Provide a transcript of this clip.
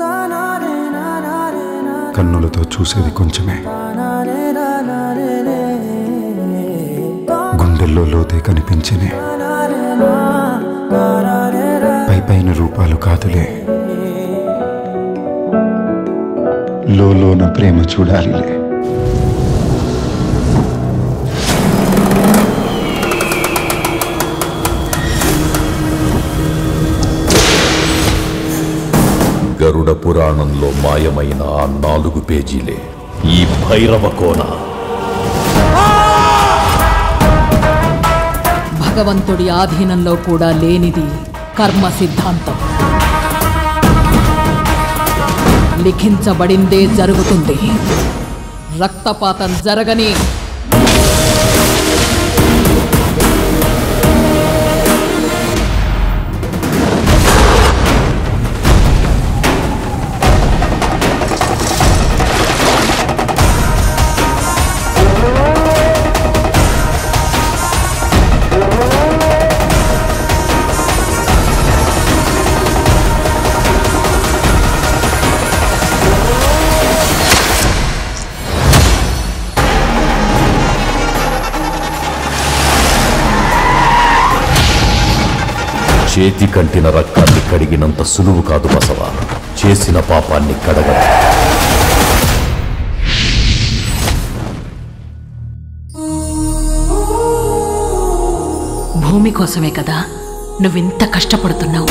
కన్నులతో చూసేది కొంచెమే గుండెల్లో లోతే కనిపించనే పై పైన రూపాలు కాదులే లోన ప్రేమ చూడాలిలే గరుడ పురాణంలో మాయమైన ఆ నాలుగు పేజీలే ఈ భైరవ కోన భగవంతుడి ఆధీనంలో కూడా లేనిది కర్మ సిద్ధాంతం లిఖించబడిందే జరుగుతుంది రక్తపాతం జరగని చేతి కంటిన రక్తాన్ని కడిగినంత సులువు కాదు బసవ చేసిన పాపాన్ని కడగడం భూమి కోసమే కదా నువ్వింత కష్టపడుతున్నావు